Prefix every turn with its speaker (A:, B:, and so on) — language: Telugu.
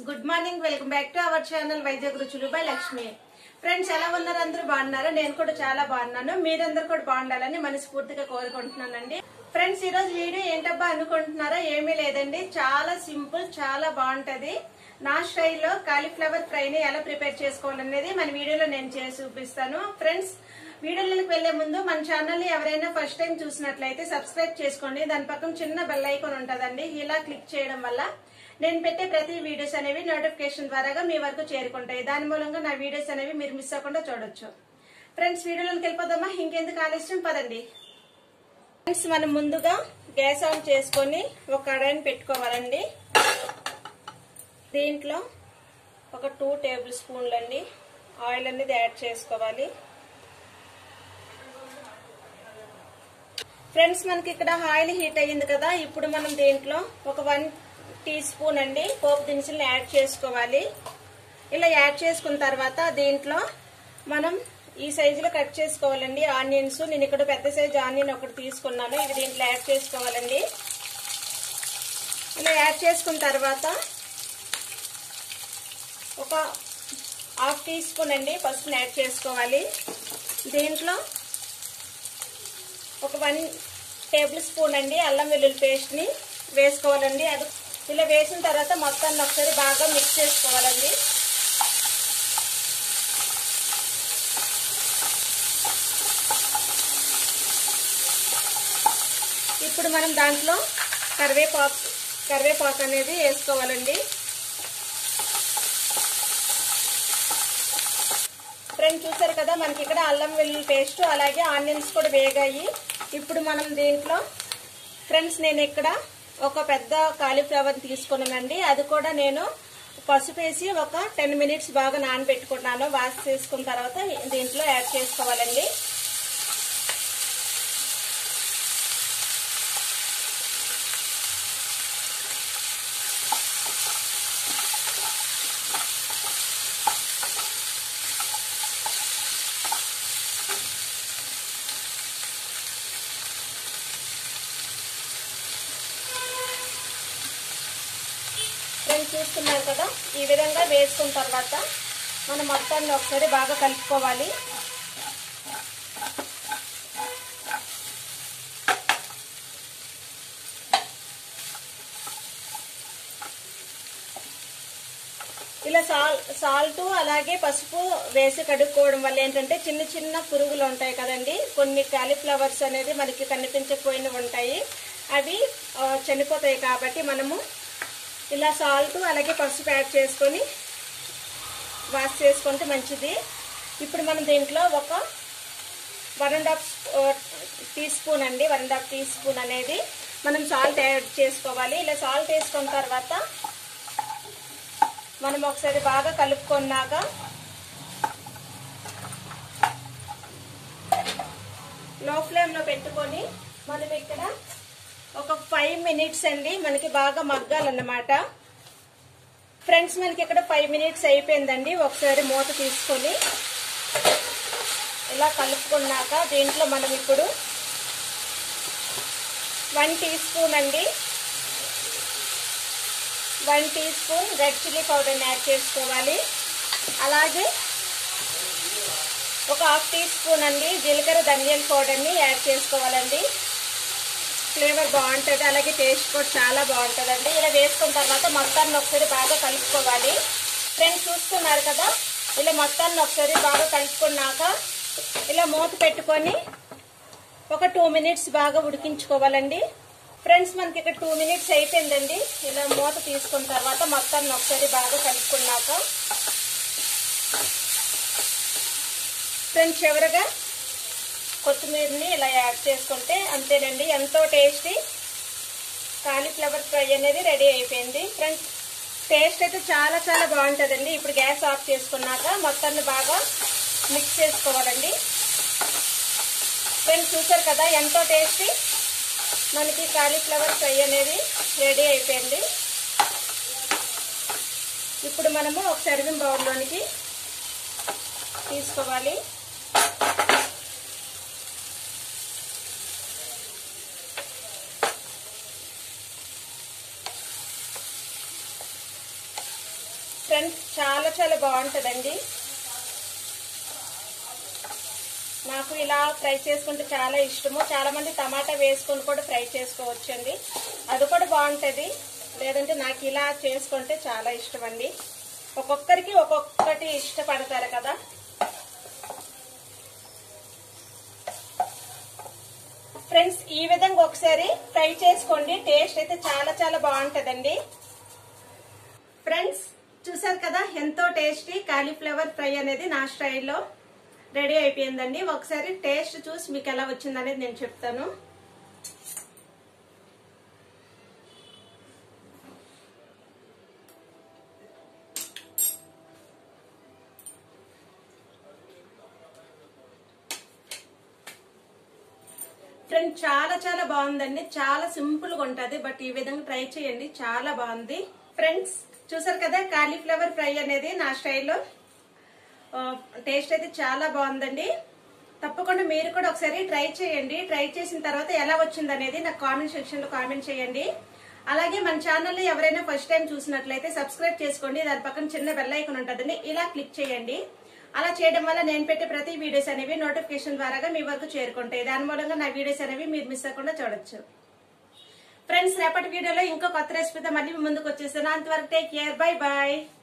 A: good morning welcome back to our channel Vizag రుచులు బై లక్ష్మి ఫ్రెండ్స్ ఎలా ఉన్నారు అందరూ బాగున్నారా నేను కూడా చాలా బాగున్నాను మీరందరూ కూడా బాగుండాలని మనస్ఫూర్తిగా కోరుకుంటున్నానండి ఫ్రెండ్స్ ఈ రోజు వీడియో ఏంటబ్బా అనుకుంటున్నారా ఏమీ లేదండి చాలా సింపుల్ చాలా బాగుంటది నా స్టైల్లో కాలీఫ్లవర్ ఫ్రైని ఎలా ప్రిపేర్ చేసుకోవాలనేది మన వీడియోలో నేను చేసి చూపిస్తాను ఫ్రెండ్స్ వీడియోలోకి వెళ్లే ముందు మన ఛానల్ ని ఎవరైనా ఫస్ట్ టైం చూసినట్లయితే సబ్స్క్రైబ్ చేసుకోండి దాని పక్కన చిన్న బెల్ ఐకాన్ ఉంటుందండి ఇలా క్లిక్ చేయడం వల్ల నేను పెట్టే ప్రతి వీడియోస్ అనేవి నోటిఫికేషన్ ద్వారాగా మీ వరకు చేరుకుంటాయి దాని మూలంగా నా వీడియోస్ అనేవి మీరు మిస్ అవ్వకుండా చూడొచ్చు ఫ్రెండ్స్ వీడియోలోకి వెళ్ళిపోదామా ఇంకెందుకు ఆలస్యం పదండి ఫ్రెండ్స్ మనం ముందుగా గ్యాస్ ఆన్ చేసుకొని ఒక కడాయిని పెట్టుకోవాలండి దీంట్లో ఒక టూ టేబుల్ స్పూన్లు అండి ఆయిల్ అనేది యాడ్ చేసుకోవాలి ఫ్రెండ్స్ మనకి ఇక్కడ ఆయిల్ హీట్ అయ్యింది కదా ఇప్పుడు మనం దీంట్లో ఒక వన్ టీ స్పూన్ అండి పోపు దినుసులు యాడ్ చేసుకోవాలి ఇలా యాడ్ చేసుకున్న తర్వాత దీంట్లో మనం ఈ సైజులో కట్ చేసుకోవాలండి ఆనియన్స్ నేను ఇక్కడ పెద్ద సైజు ఆనియన్ ఒకటి తీసుకున్నాను ఇది దీంట్లో యాడ్ చేసుకోవాలండి ఇలా యాడ్ చేసుకున్న తర్వాత ఒక హాఫ్ టీ స్పూన్ అండి పసుపుని యాడ్ చేసుకోవాలి దీంట్లో ఒక వన్ టేబుల్ స్పూన్ అండి అల్లం వెల్లుల్లి పేస్ట్ని వేసుకోవాలండి అది ఇలా వేసిన తర్వాత మొత్తాన్ని ఒకసారి బాగా మిక్స్ చేసుకోవాలండి ఇప్పుడు మనం దాంట్లో కరివేపాకు కరివేపాకు అనేది వేసుకోవాలండి ఫ్రెండ్ చూసారు కదా మనకి ఇక్కడ అల్లం వెల్లుల్లి పేస్ట్ అలాగే ఆనియన్స్ కూడా వేగాయి ఇప్పుడు మనం దీంట్లో ఫ్రెండ్స్ నేను ఇక్కడ ఒక పెద్ద కాలీఫ్లవర్ తీసుకున్నానండి అది కూడా నేను పసుపు వేసి ఒక టెన్ మినిట్స్ బాగా నానబెట్టుకున్నాను వాష్ చేసుకున్న తర్వాత దీంట్లో యాడ్ చేసుకోవాలండి ఫ్రెండ్స్ చూస్తున్నారు కదా ఈ విధంగా వేసుకున్న తర్వాత మనం మొత్తాన్ని ఒకసారి బాగా కలుపుకోవాలి ఇలా సాల్ సాల్ట్ అలాగే పసుపు వేసి కడుక్కోవడం వల్ల ఏంటంటే చిన్న చిన్న పురుగులు ఉంటాయి కదండి కొన్ని కాలీఫ్లవర్స్ అనేది మనకి కనిపించకపోయినవి ఉంటాయి అవి చనిపోతాయి కాబట్టి మనము ఇలా సాల్ట్ అలాగే పసుపు యాడ్ చేసుకొని వాష్ చేసుకుంటే మంచిది ఇప్పుడు మనం దీంట్లో ఒక one and half teaspoon అండి one and half teaspoon అనేది మనం సాల్ట్ యాడ్ చేసుకోవాలి ఇలా సాల్ట్ వేసుకున్న తర్వాత మనం ఒకసారి బాగా కలుపుకున్నాక లో ఫ్లేమ్లో పెట్టుకొని మనం ఇక్కడ ఒక ఫైవ్ మినిట్స్ అండి మనకి బాగా మగ్గాలన్నమాట ఫ్రెండ్స్ మనకి ఇక్కడ ఫైవ్ మినిట్స్ అయిపోయిందండి ఒకసారి మూత తీసుకొని ఇలా కలుపుకున్నాక దీంట్లో మనం ఇప్పుడు వన్ టీ స్పూన్ అండి one teaspoon red chilli పౌడర్ని యాడ్ చేసుకోవాలి అలాగే ఒక హాఫ్ టీ స్పూన్ అండి జీలకర్ర ధనియాల పౌడర్ని యాడ్ చేసుకోవాలండి ఫ్లేవర్ బాగుంటుంది అలాగే టేస్ట్ కూడా చాలా బాగుంటుందండి ఇలా వేసుకున్న తర్వాత మొత్తాన్ని ఒకసారి బాగా కలుపుకోవాలి ఫ్రెండ్స్ చూస్తున్నారు కదా ఇలా మొత్తాన్ని ఒకసారి బాగా కలుపుకున్నాక ఇలా మూత పెట్టుకొని ఒక టూ మినిట్స్ బాగా ఉడికించుకోవాలండి ఫ్రెండ్స్ మనకి ఇక్కడ టూ మినిట్స్ అయిపోయిందండి ఇలా మూత తీసుకున్న తర్వాత మొత్తాన్ని ఒకసారి బాగా కలుపుకున్నాక ఫ్రెండ్స్ చివరగా కొత్తిమీరని ఇలా యాడ్ చేసుకుంటే అంతేనండి ఎంతో టేస్టీ కాలీఫ్లవర్ ఫ్రై అనేది రెడీ అయిపోయింది ఫ్రెండ్స్ టేస్ట్ అయితే చాలా చాలా బాగుంటుందండి ఇప్పుడు గ్యాస్ ఆఫ్ చేసుకున్నాక మొత్తాన్ని బాగా మిక్స్ చేసుకోవాలండి ఫ్రెండ్స్ చూసారు కదా ఎంతో టేస్టీ మనకి కాలీఫ్లవర్ ఫ్రై అనేది రెడీ అయిపోయింది ఇప్పుడు మనము ఒక సర్వింగ్ బౌల్లోనికి తీసుకోవాలి ఫ్రెండ్స్ చాలా చాలా బాగుంటుందండి నాకు ఇలా ఫ్రై చేసుకుంటే చాలా ఇష్టము చాలా మంది టమాటా వేసుకొని కూడా ఫ్రై చేసుకోవచ్చండి అది కూడా బాగుంటుంది లేదంటే నాకు ఇలా చేసుకుంటే చాలా ఇష్టం అండి ఒక్కొక్కరికి ఒక్కొక్కటి ఇష్టపడతారు కదా ఫ్రెండ్స్ ఈ విధంగా ఒకసారి ఫ్రై చేసుకోండి టేస్ట్ అయితే చాలా చాలా బాగుంటుందండి ఫ్రెండ్స్ చూసారు కదా ఎంతో టేస్టీ కాలీఫ్లవర్ ఫ్రై అనేది నా స్టైల్లో రెడీ అయిపోయిందండి ఒకసారి టేస్ట్ చూసి మీకు ఎలా వచ్చిందనేది నేను చెప్తాను ఫ్రెండ్ చాలా చాలా బాగుందండి చాలా సింపుల్ గా ఉంటది బట్ ఈ విధంగా ట్రై చేయండి చాలా బాగుంది ఫ్రెండ్స్ చూసారు కదా కాలీఫ్లవర్ ఫ్రై అనేది నా స్టైల్లో టేస్ట్ అయితే చాలా బాగుందండి తప్పకుండా మీరు కూడా ఒకసారి ట్రై చేయండి ట్రై చేసిన తర్వాత ఎలా వచ్చింది అనేది నాకు కామెంట్ సెక్షన్ లో కామెంట్ చేయండి అలాగే మన ఛానల్ ఎవరైనా ఫస్ట్ టైం చూసినట్లయితే సబ్స్క్రైబ్ చేసుకోండి దాని పక్కన చిన్న బెల్ ఐకన్ ఉంటుందండి ఇలా క్లిక్ చేయండి అలా చేయడం వల్ల నేను పెట్టే ప్రతి వీడియోస్ అనేవి నోటిఫికేషన్ ద్వారాగా మీ వరకు చేరుకుంటాయి దాని మూలంగా నా వీడియోస్ అనేవి మీరు మిస్ అవ్వకుండా చూడొచ్చు ఫ్రెండ్స్ రేపటి వీడియోలో ఇంకో కొత్త రెసిపీతో మళ్ళీ మీ ముందుకు వచ్చేస్తాను అంతవరకు టేక్ కేర్ బై బాయ్